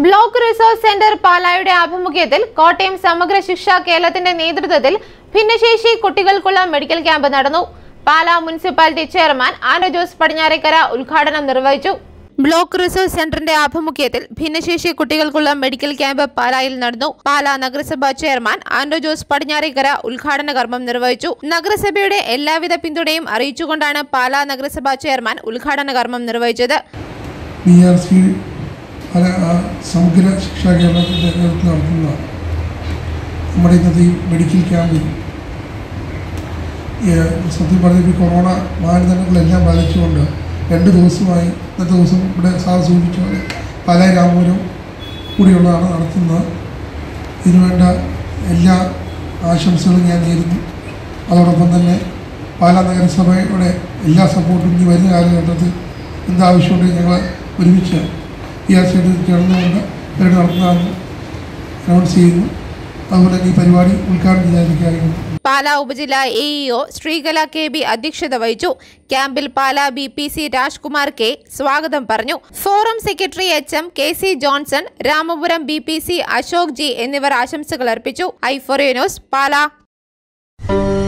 block resource centre പാലായുടെ ആഭിമുഖ്യത്തിൽ കോട്ടയം സമഗ്ര ശിക്ഷ കേരളത്തിന്റെ നേതൃത്വത്തിൽ ഭിന്നശേഷി കുട്ടികൾക്കുള്ള മെഡിക്കൽ ക്യാമ്പ് നടന്നു പാലാ മുനിസിപ്പാലിറ്റി ചെയർമാൻ ആനോ ജോസ് പടിഞ്ഞാറേക്കര ഉദ്ഘാടനം നിർവഹിച്ചു ബ്ലോക്ക് റിസോഴ്സ് സെന്ററിന്റെ ആഭിമുഖ്യത്തിൽ ഭിന്നശേഷി കുട്ടികൾക്കുള്ള മെഡിക്കൽ ക്യാമ്പ് പാലായിൽ നടന്നു പാലാ നഗരസഭാ ചെയർമാൻ ആൻഡോ ജോസ് പടിഞ്ഞാറേക്കര ഉദ്ഘാടന കർമ്മം നിർവഹിച്ചു നഗരസഭയുടെ എല്ലാവിധ പിന്തുണയും അറിയിച്ചുകൊണ്ടാണ് പാലാ നഗരസഭാ ചെയർമാൻ ഉദ്ഘാടന കർമ്മം നിർവഹിച്ചത് ബി ആർ സി പല ആ, സമഗ്ര ശിക്ഷാ കേരളത്തിൻ്റെ നേതൃത്വത്തിൽ നടത്തുന്ന നമ്മുടെ ഇന്നത്തെ ഈ മെഡിക്കൽ ക്യാമ്പിൽ ഈ, സത്യം പറഞ്ഞ ഈ കൊറോണ മാനദണ്ഡങ്ങളെല്ലാം പാലിച്ചുകൊണ്ട് രണ്ട് ദിവസമായി ഇന്നത്തെ ദിവസം ഇവിടെ സാർ സൂചിപ്പിച്ച പോലെ പല രാമപുരം കൂടിയുള്ളതാണ് നടത്തുന്നത് ഇതിനുവേണ്ട എല്ലാ ആശംസകളും ഞാൻ നേരുന്നു അതോടൊപ്പം തന്നെ പാലാ നഗരസഭയുടെ എല്ലാ സപ്പോർട്ടും ഇനി വരുന്ന കാലഘട്ടത്തിൽ എന്താവശ്യമുണ്ടെങ്കിൽ ഞങ്ങൾ ഒരുമിച്ച് പി ആർ സിയുടെ ചേർന്നുകൊണ്ട് പരിപാടി നടത്തുന്നതെന്ന് അനൗൺസ് ചെയ്യുന്നു അതുപോലെ തന്നെ ഈ പരിപാടി ഉദ്ഘാടനം ചെയ്യാതിരിക്കുകയായിരുന്നു പാലാ ഉപജില്ല A E O Sreekala K B അധ്യക്ഷത വഹിച്ചു ക്യാമ്പിൽ Pala B P C Rajkumar K സ്വാഗതം പറഞ്ഞു forum secretary H M K C Johnson Ramapuram B P C Ashok G എന്നിവർ ആശംസകൾ അർപ്പിച്ചു ഐ ഫോറിയോ ന്യൂസ് പാലാ